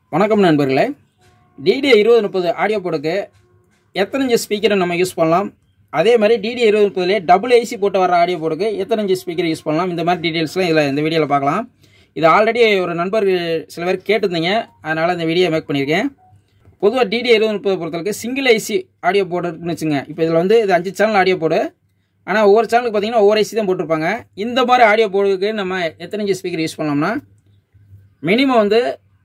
வணக்கம் நண்பர்களே டிடிஏ இருபது முப்பது ஆடியோ போர்டுக்கு எத்தனை இன்ச்சு ஸ்பீக்கரை நம்ம யூஸ் பண்ணலாம் அதே மாதிரி டிடிஏ இருபது முப்பதுலேயே டபுள் ஏசி போட்டு வர ஆடியோ போர்டுக்கு எத்தனை இன்ச்சு ஸ்பீக்கர் யூஸ் பண்ணலாம் இந்த மாதிரி டீட்டெயில்ஸ்லாம் இதில் இந்த வீடியோவில் பார்க்கலாம் இது ஆல்ரெடி ஒரு நண்பர் சில பேர் கேட்டிருந்தீங்க அதனால் இந்த வீடியோ மேக் பண்ணியிருக்கேன் பொதுவாக டிடிஏ இருபது முப்பது பொறுத்தளவுக்கு சிங்கிள் ஐசி ஆடியோ போர்டு இருக்குன்னு வச்சுங்க இப்போ இதில் வந்து இது அஞ்சு சேனல் ஆடியோ போர்டு ஆனால் ஒவ்வொரு சேனலுக்கு பார்த்தீங்கன்னா ஒவ்வொரு ஐசி தான் போட்டிருப்பாங்க இந்த மாதிரி ஆடியோ போர்டுக்கு நம்ம எத்தனை இன்ச்சு ஸ்பீக்கர் யூஸ் பண்ணலாம்னா மினிமம் வந்து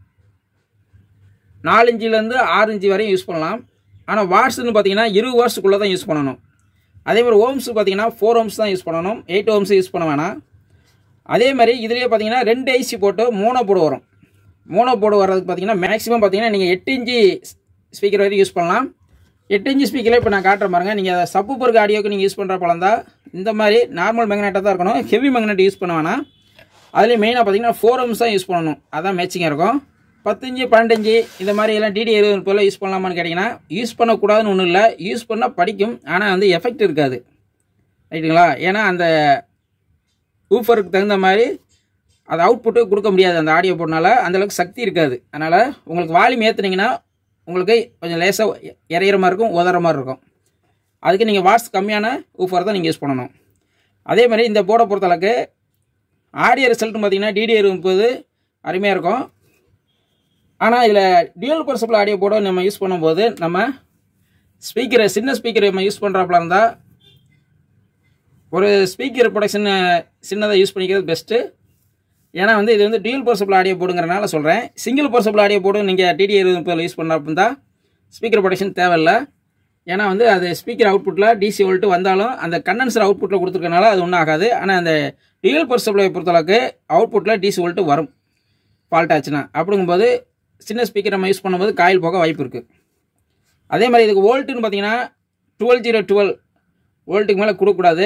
நாலு இன்ச்சிலேருந்து ஆறு இன்ச்சு வரையும் யூஸ் பண்ணலாம் ஆனால் வாட்ஸ்னு பார்த்தீங்கன்னா இருபது வாட்ஸுக்குள்ளே தான் யூஸ் பண்ணணும் அதே மாதிரி ஓம்ஸ் பார்த்தீங்கன்னா ஃபோர் ஓம்ஸ் தான் யூஸ் பண்ணணும் எயிட் ஓம்ஸ் யூஸ் பண்ண வேணாம் அதே மாதிரி இதுலேயே பார்த்தீங்கன்னா ரெண்டு ஐசி போட்டு மோனோ போர்டு வரும் மோனோ போர்டு வர்றதுக்கு பார்த்தீங்கன்னா மேக்ஸிமம் பார்த்தீங்கன்னா நீங்கள் எட்டு இன்ச்சு ஸ்பீக்கர் வரைக்கும் யூஸ் பண்ணலாம் எட்டு இன்ச்சு ஸ்பீக்கரில் இப்போ நான் காட்டுறேன் பாருங்க நீங்கள் சப்பு பொருக்கு ஆடியோக்கு நீங்கள் யூஸ் பண்ணுற பழம் தான் இந்த மாதிரி நார்மல் மேக்னெட்டாக தான் இருக்கணும் ஹெவி மேக்னெட் யூஸ் பண்ண வேணாம் அதுலேயும் மெயினாக பார்த்தீங்கன்னா ஃபோர் ஓம்ஸ் தான் யூஸ் பண்ணணும் அதான் மேட்சிங்காக இருக்கும் பத்தஞ்சு பன்னெண்டஞ்சு இந்த மாதிரி எல்லாம் டிடி இருபது முப்பதில் யூஸ் பண்ணலாமான்னு கேட்டிங்கன்னா யூஸ் பண்ணக்கூடாதுன்னு ஒன்றும் இல்லை யூஸ் பண்ணால் படிக்கும் ஆனால் வந்து எஃபெக்ட் இருக்காது ரைட்டுங்களா ஏன்னா அந்த ஊஃபருக்கு தகுந்த மாதிரி அது அவுட்புட்டு கொடுக்க முடியாது அந்த ஆடியோ போடனால அந்தளவுக்கு சக்தி இருக்காது அதனால் உங்களுக்கு வால்யூம் ஏற்றுனீங்கன்னா உங்களுக்கு கொஞ்சம் லேசாக இறையிற மாதிரி இருக்கும் உதற மாதிரி இருக்கும் அதுக்கு நீங்கள் வாட்ஸ் கம்மியான ஊஃபர் தான் நீங்கள் யூஸ் பண்ணணும் அதே மாதிரி இந்த போர்டை பொறுத்தளவுக்கு ஆடியோ ரிசல்ட்னு பார்த்தீங்கன்னா டிடி முப்பது அருமையாக இருக்கும் ஆனால் இதில் டியூல் பர்சபிள் ஆடியோ போர்டை நம்ம யூஸ் பண்ணும்போது நம்ம ஸ்பீக்கரை சின்ன ஸ்பீக்கர் நம்ம யூஸ் பண்ணுறாப்புல இருந்தால் ஒரு ஸ்பீக்கர் ப்ரொடக்ஷன் சின்னதாக யூஸ் பண்ணிக்கிறது பெஸ்ட்டு ஏன்னா வந்து இது வந்து டியூல் பர்சபிள் ஆடியோ போடுங்கிறனால சொல்கிறேன் சிங்கிள் பர்சபிள் ஆடியோ போர்டு நீங்கள் டிடி இருபது முப்பதில் யூஸ் பண்ணுறப்ப இருந்தால் ஸ்பீக்கர் ப்ரொடக்ஷன் தேவையில்லை ஏன்னா வந்து அது ஸ்பீக்கர் அவுட்புட்டில் டிசி வோல்ட்டு வந்தாலும் அந்த கண்டென்சர் அவுட்புட்டில் கொடுத்துருக்கனால அது ஒன்றும் ஆகாது ஆனால் அந்த டியூல் பர்சபிளை பொறுத்தளவுக்கு அவுட்புட்டில் டிசி வோல்ட்டு வரும் ஃபால்ட் ஆச்சுன்னா அப்படிங்கும்போது சின்ன ஸ்பீக்கர் நம்ம யூஸ் பண்ணும்போது காயில் போக வாய்ப்பு இருக்குது அதே மாதிரி இதுக்கு வோல்ட்டுன்னு பார்த்தீங்கன்னா டுவெல் ஜீரோ டுவெல் வோல்ட்டுக்கு மேலே கொடுக்கக்கூடாது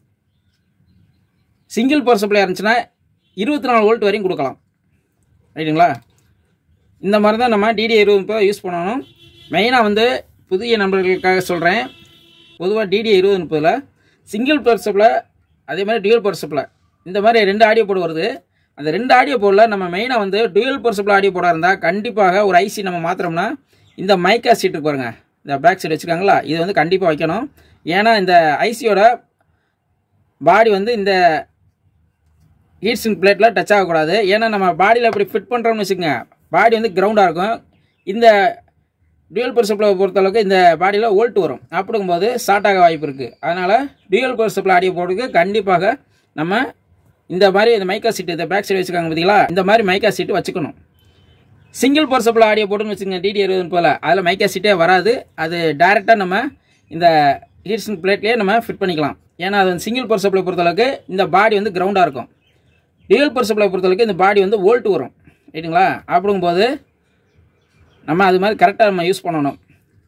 சிங்கிள் பவர் சப்ளை இருந்துச்சுன்னா இருபத்தி நாலு வோல்ட் வரையும் கொடுக்கலாம் ரைட்டுங்களா இந்த மாதிரி தான் நம்ம டிடி இருபது முப்பது யூஸ் பண்ணணும் மெயினாக வந்து புதிய நண்பர்களுக்காக சொல்கிறேன் பொதுவாக டிடி இருபது முப்பதில் சிங்கிள் பவர் சப்ளை அதே மாதிரி டியூல் பவர் சப்ளை இந்த மாதிரி ரெண்டு ஆடியோ போர்டு வருது அந்த ரெண்டு ஆடியோ போர்டில் நம்ம மெயினாக வந்து டியூல் பவர் சப்ளை ஆடியோ போர்டாக இருந்தால் கண்டிப்பாக ஒரு ஐசி நம்ம மாத்திரம்னா இந்த மைக்கா சீட்டுக்கு பாருங்க இந்த பேக் சைடு வச்சுருக்காங்களா இது வந்து கண்டிப்பாக வைக்கணும் ஏன்னா இந்த ஐசியோட பாடி வந்து இந்த ஹீட்ஸின் பிளேட்டில் டச் ஆகக்கூடாது ஏன்னா நம்ம பாடியில் அப்படி ஃபிட் பண்ணுறோம்னு வச்சுக்கோங்க பாடி வந்து கிரவுண்டாக இருக்கும் இந்த டியூயல் பவர் சப்ளை பொறுத்தளவுக்கு இந்த பாடியில் வோல்ட் வரும் அப்படிங்கும்போது ஷார்ட் ஆக வாய்ப்பு இருக்குது அதனால் டியூயல் பவர் சப்ளை ஆடியோ போர்டுக்கு கண்டிப்பாக நம்ம இந்த மாதிரி இந்த மைக்கா சீட்டு இந்த பேக் சைடு வச்சுருக்காங்க பார்த்தீங்களா இந்த மாதிரி மைக்கா சீட்டு வச்சுக்கணும் சிங்கிள் பவர் சப்ளை ஆடியோ போர்டுன்னு வச்சுக்கோங்க டிடி இருபது போல் அதில் மைக்கா சீட்டே வராது அது டைரெக்டாக நம்ம இந்த ஹீட்ஸின் பிளேட்லேயே நம்ம ஃபிட் பண்ணிக்கலாம் ஏன்னா அது வந்து சிங்கிள் பவர் சப்ளை பொறுத்தளவுக்கு இந்த பாடி வந்து கிரவுண்டாக இருக்கும் டியூல் பவர் சப்ளை பொறுத்தளவுக்கு இந்த பாடி வந்து வோல்ட் வரும் ரைட்டுங்களா அப்படிங்கும்போது நம்ம அது மாதிரி கரெக்டாக நம்ம யூஸ் பண்ணணும்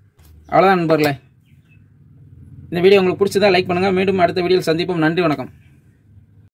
அவ்வளோதான் நண்பர்களே இந்த வீடியோ உங்களுக்கு பிடிச்சதா லைக் பண்ணுங்கள் மீண்டும் அடுத்த வீடியோவில் சந்திப்போம் நன்றி வணக்கம்